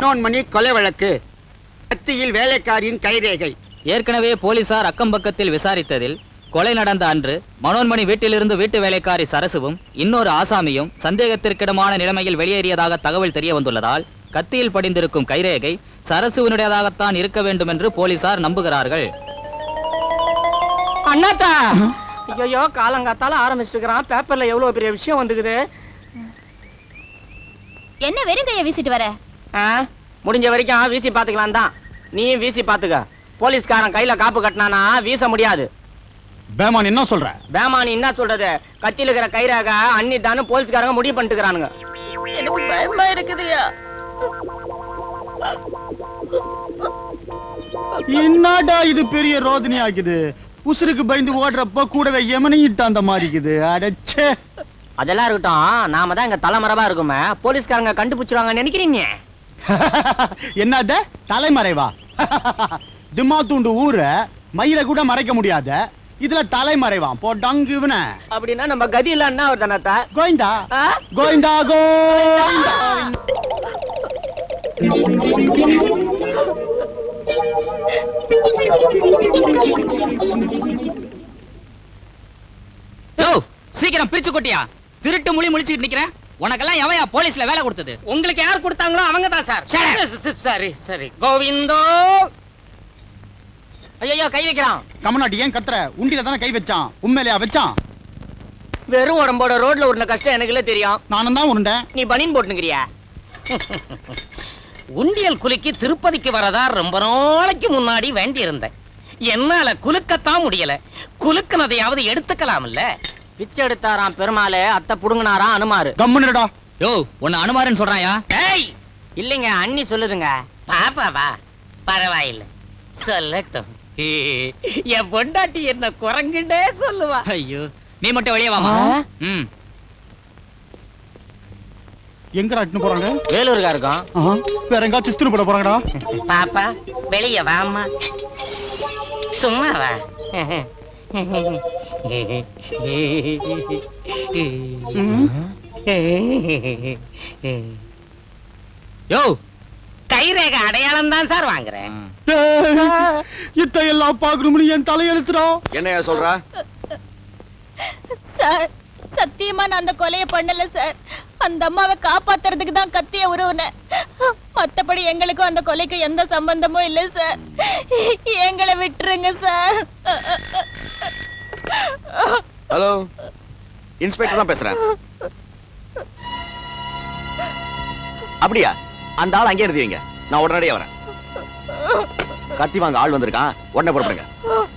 மனோன்மணி கொலை வழக்கு கத்தியில் வேலைக்காரியின் கைரேகை ஏற்கனவே போலீசார் அக்கம் பக்கத்தில் விசாரித்ததில் கொலை நடந்த அன்று மனோன்மணி வீட்டிலிருந்து வீட்டு வேலைக்காரி சரசுவும் இன்னொரு ஆசாமியும் சந்தேகத்திற்கிடமான நிலைமையில் வெளியேறியதாக தகவல் தெரிய வந்துள்ளதால் கத்தியில் படிந்திருக்கும் கைரேகை சரசுவினுடையதாகத்தான் இருக்க வேண்டும் என்று போலீசார் நம்புகிறார்கள் அண்ணாத்தா ஐயோ காலங்காத்தால ஆரம்பிச்சுட்டுக்கிறான் பேப்பர்ல எவ்வளவு பெரிய விஷயம் வந்துக்குது என்ன வெறுங்கைய வீசிட்டு வர ஆ? முடிஞ்ச வரைக்கும் வீசி பாத்துக்கலாம் தான் நீயும் வீசி பாத்துக்க போலீஸ்காரன் கையில காப்பு கட்டினானா வீச முடியாது பேமான் என்ன சொல்ற பேமானி என்ன சொல்றது கத்தியில இருக்கிற கைராக அன்னி தானு போலீஸ்காரங்க முடிவு பண்ணிட்டுக்கிறானுங்க எனக்கு பயமா இருக்குதுயா என்னடா இது பெரிய ரோதனை ஆகுது உசுருக்கு பயந்து ஓடுறப்ப கூடவே எமனையிட்ட அந்த மாதிரி இருக்குது அடச்சே அதெல்லாம் இருக்கட்டும் நாம தான் இங்க தலைமறைவா இருக்குமே போலீஸ்காரங்க கண்டுபிடிச்சிருவாங்க நினைக்கிறீங்க என்னத தலைமறைவா திம்மா தூண்டு ஊர மயிரை கூட மறைக்க முடியாத இதுல தலைமறைவான் போட்டாங்க இவன அப்படின்னா நம்ம கதி இல்லன்னா ஒரு தானத்தா கோயிந்தா கோயிந்தா கோயிந்தா யோ சீக்கிரம் பிரிச்சு கொட்டியா திருட்டு மொழி முழிச்சுட்டு நிக்கிறேன் உனக்கெல்லாம் எவையா போலீஸ்ல வேலை கொடுத்தது உங்களுக்கு யார் கொடுத்தாங்களோ அவங்க தான் சார் சரி சரி கோவிந்தோ ஐயோ கை வைக்கிறான் கமநாட்டி ஏன் கத்துற உண்டியில தானே கை வச்சான் உண்மையிலையா வச்சான் வெறும் உடம்போட ரோட்ல உருண்ட கஷ்டம் எனக்குல தெரியும் நானும் தான் உருண்டேன் நீ பனின் போட்டுக்கிறியா உண்டியல் குலுக்கி திருப்பதிக்கு வரதா ரொம்ப நாளைக்கு முன்னாடி வேண்டி இருந்தேன் என்னால குலுக்கத்தான் முடியல குலுக்குனதையாவது எடுத்துக்கலாம்ல பிச்சை எடுத்தாராம் பெருமாளே அத்தை புடுங்கினாராம் அனுமாரு கம்முன்னுடா யோ உன்னை அனுமாருன்னு சொல்றாயா ஏய் இல்லைங்க அண்ணி சொல்லுதுங்க பாப்பாவா பரவாயில்லை சொல்லட்டும் என் பொண்டாட்டி என்ன குரங்குண்டே சொல்லுவா ஐயோ நீ மட்டும் வெளியே வாமா ஆ? ம் எங்கடா இட்டுன்னு போறாங்க வேலூருக்கா இருக்கும் ஆஹா, வேற எங்காச்சும் சிஸ்திரி போட போறாங்கடா பாப்பா வெளிய வாம்மா சும்மா வா யோ கைரேகை அடையாளம் தான் சார் வாங்குறேன் ஏய், இத்த எல்லாம் பாக்கணும்னு என் தலையெழுத்துடா என்னையா சொல்ற சார் சத்தியமா நான் அந்த கொலையை பண்ணல சார் அந்த அம்மாவை காப்பாத்துறதுக்கு தான் கத்திய உருவுனேன் மத்தபடி எங்களுக்கும் அந்த கொலைக்கு எந்த சம்பந்தமும் இல்ல சார் எங்களை விட்டுருங்க சார் ஹலோ இன்ஸ்பெக்டர் தான் பேசுறேன் அப்படியா அந்த ஆள் அங்கே இருந்து வைங்க நான் உடனடியா வரேன் கத்தி வாங்க ஆள் வந்திருக்கான் உடனே புறப்படுங்க